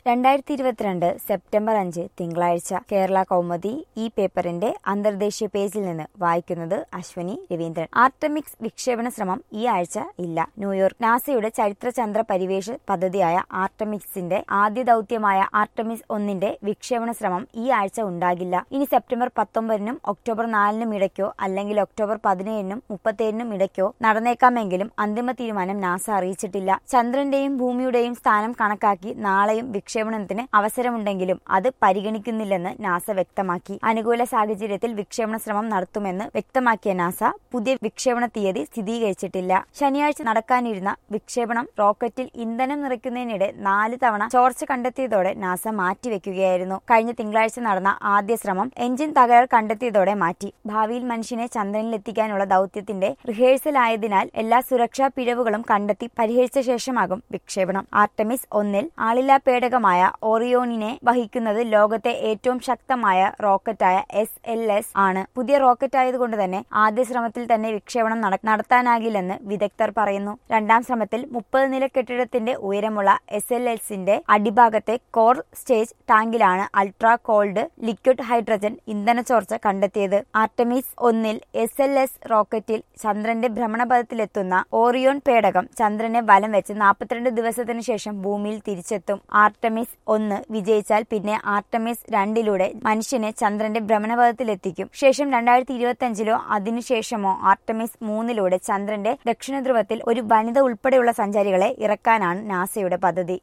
രണ്ടായിരത്തി ഇരുപത്തിരണ്ട് സെപ്റ്റംബർ അഞ്ച് തിങ്കളാഴ്ച കേരള കൗമുദി ഈ പേപ്പറിന്റെ അന്തർദേശീയ പേജിൽ നിന്ന് വായിക്കുന്നത് അശ്വനി രവീന്ദ്രൻ ആർട്ടമിക്സ് വിക്ഷേപണ ശ്രമം ഈ ആഴ്ച ഇല്ല ന്യൂയോർക്ക് നാസയുടെ ചരിത്ര ചന്ദ്ര പരിവേഷ പദ്ധതിയായ ആർട്ടമിക്സിന്റെ ആദ്യ ദൌത്യമായ ആർട്ടമിസ് ഒന്നിന്റെ വിക്ഷേപണ ശ്രമം ഈ ആഴ്ച ഉണ്ടാകില്ല ഇനി സെപ്റ്റംബർ പത്തൊമ്പതിനും ഒക്ടോബർ നാലിനും ഇടയ്ക്കോ അല്ലെങ്കിൽ ഒക്ടോബർ പതിനേഴിനും മുപ്പത്തേഴിനും ഇടയ്ക്കോ നടന്നേക്കാമെങ്കിലും അന്തിമ തീരുമാനം നാസ അറിയിച്ചിട്ടില്ല ചന്ദ്രന്റെയും ഭൂമിയുടെയും സ്ഥാനം കണക്കാക്കി നാളെയും വിക്ഷേപണത്തിന് അവസരമുണ്ടെങ്കിലും അത് പരിഗണിക്കുന്നില്ലെന്ന് നാസ വ്യക്തമാക്കി അനുകൂല സാഹചര്യത്തിൽ വിക്ഷേപണ ശ്രമം നടത്തുമെന്ന് വ്യക്തമാക്കിയ നാസ പുതിയ വിക്ഷേപണ തീയതി സ്ഥിരീകരിച്ചിട്ടില്ല ശനിയാഴ്ച നടക്കാനിരുന്ന വിക്ഷേപണം റോക്കറ്റിൽ ഇന്ധനം നിറയ്ക്കുന്നതിനിടെ നാല് തവണ ചോർച്ച കണ്ടെത്തിയതോടെ നാസ മാറ്റിവെക്കുകയായിരുന്നു കഴിഞ്ഞ തിങ്കളാഴ്ച നടന്ന ആദ്യ ശ്രമം എഞ്ചിൻ തകരാർ കണ്ടെത്തിയതോടെ മാറ്റി ഭാവിയിൽ മനുഷ്യനെ ചന്ദ്രനിലെത്തിക്കാനുള്ള ദൌത്യത്തിന്റെ റിഹേഴ്സൽ ആയതിനാൽ എല്ലാ സുരക്ഷാ പിഴവുകളും കണ്ടെത്തി പരിഹരിച്ച ശേഷമാകും വിക്ഷേപണം ആർട്ടമിസ് ഒന്നിൽ ആളില്ലാ പേടകമായ ഓറിയോണിനെ വഹിക്കുന്നത് ലോകത്തെ ഏറ്റവും ശക്തമായ റോക്കറ്റായ എസ് എൽ എസ് ആണ് പുതിയ റോക്കറ്റ് ആയതുകൊണ്ട് തന്നെ ആദ്യ ശ്രമത്തിൽ തന്നെ വിക്ഷേപണം നട- നടത്താനാകില്ലെന്ന് വിദഗ്ധർ പറയുന്നു രണ്ടാം ശ്രമത്തിൽ മുപ്പത് നില കെട്ടിടത്തിന്റെ ഉയരമുള്ള എസ് എൽ എസിന്റെ അടിഭാഗത്തെ കോർ സ്റ്റേജ് ടാങ്കിലാണ് അൾട്രാ കോൾഡ് ലിക്വിഡ് ഹൈഡ്രജൻ ഇന്ധന ചോർച്ച കണ്ടെത്തിയത് ആർട്ടമിസ് ഒന്നിൽ എസ് എൽ എസ് റോക്കറ്റിൽ ചന്ദ്രന്റെ ഭ്രമണപഥത്തിലെത്തുന്ന ഓറിയോൺ പേടകം ചന്ദ്രനെ വലം വെച്ച് നാൽപ്പത്തിരണ്ട് ദിവസത്തിനു ശേഷം ഭൂമിയിൽ തിരിച്ചെത്തും ആർട്ടമിസ് ഒന്ന് വിജയിച്ചാൽ പിന്നെ ആർട്ടമിസ് രണ്ടിലൂടെ മനുഷ്യനെ ചന്ദ്രന്റെ ഭ്രമണപഥത്തിലെത്തിക്കും ശേഷം രണ്ടായിരത്തി ഇരുപത്തി അഞ്ചിലോ അതിനുശേഷമോ ആർട്ടമിസ് മൂന്നിലൂടെ ചന്ദ്രന്റെ ദക്ഷിണ ധ്രുവത്തിൽ ഒരു വനിത ഉൾപ്പെടെയുള്ള സഞ്ചാരികളെ ഇറക്കാനാണ് നാസയുടെ പദ്ധതി